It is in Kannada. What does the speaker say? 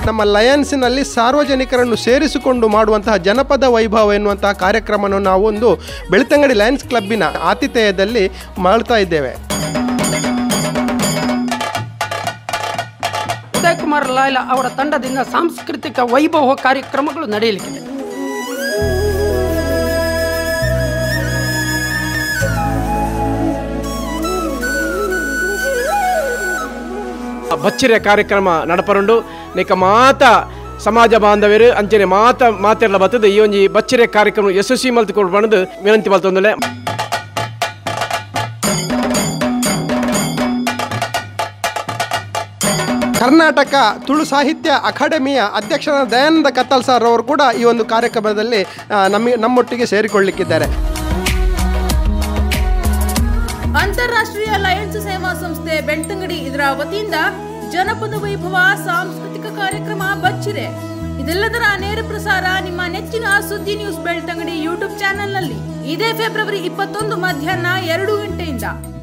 ನಮ್ಮ ಲಯನ್ಸ್ನಲ್ಲಿ ಸಾರ್ವಜನಿಕರನ್ನು ಸೇರಿಸಿಕೊಂಡು ಮಾಡುವಂತಹ ಜನಪದ ವೈಭವ ಎನ್ನುವಂತಹ ಕಾರ್ಯಕ್ರಮವನ್ನು ನಾವು ಒಂದು ಬೆಳ್ತಂಗಡಿ ಲಯನ್ಸ್ ಕ್ಲಬ್ಬಿನ ಆತಿಥೇಯದಲ್ಲಿ ಮಾಡ್ತಾ ಇದ್ದೇವೆ ಉದಯ್ ಕುಮಾರ್ ಲಾಯ್ಲ ಅವರ ತಂಡದಿಂದ ಸಾಂಸ್ಕೃತಿಕ ವೈಭವ ಕಾರ್ಯಕ್ರಮಗಳು ನಡೆಯಲಿಕ್ಕಿದೆ ಬಚ್ಚರಿಯ ಕಾರ್ಯಕ್ರಮ ನಡಪರುಂಡು ನೆಕ ಮಾತ ಸಮಾಜ ಬಾಂಧವ್ಯರು ಅಂಚನೆ ಮಾತ ಮಾತೆಲ್ಲ ಬರ್ತದೆ ಈ ಒಂಜಿ ಬಚ್ಚರಿಯ ಕಾರ್ಯಕ್ರಮ ಯಶಸ್ವಿ ಮಲ್ತುಕೊಂಡು ಬಂದು ವಿನಂತಿ ಮಲ್ತೊಂದಲೆ ಕರ್ನಾಟಕ ತುಳು ಸಾಹಿತ್ಯ ಅಕಾಡೆಮಿಯ ಅಧ್ಯಕ್ಷರಾದ ದಯಾನಂದ ಕತ್ತಲ್ ಸರ್ ಅವರು ಕೂಡ ಈ ಒಂದು ಕಾರ್ಯಕ್ರಮದಲ್ಲಿ ಆ, ನಮ್ಮ ನಮ್ಮೊಟ್ಟಿಗೆ ಸೇರಿಕೊಳ್ಳಿಕ್ಕಿದ್ದಾರೆ ಅಂತಾರಾಷ್ಟ್ರೀಯ ಲಯನ್ಸ್ ಸೇವಾ ಸಂಸ್ಥೆ ಬೆಳ್ತಂಗಡಿ ಇದರ ವತಿಯಿಂದ ಜನಪದ ವೈಭವ ಸಾಂಸ್ಕೃತಿಕ ಕಾರ್ಯಕ್ರಮ ಬಚ್ಚಿರೆ ಇದೆಲ್ಲದರ ನೇರ ಪ್ರಸಾರ ನಿಮ್ಮ ನೆಚ್ಚಿನ ಸುದ್ದಿ ನ್ಯೂಸ್ ಬೆಳ್ತಂಗಡಿ ಯೂಟ್ಯೂಬ್ ಚಾನೆಲ್ನಲ್ಲಿ ಇದೇ ಫೆಬ್ರವರಿ ಇಪ್ಪತ್ತೊಂದು ಮಧ್ಯಾಹ್ನ ಎರಡು ಗಂಟೆಯಿಂದ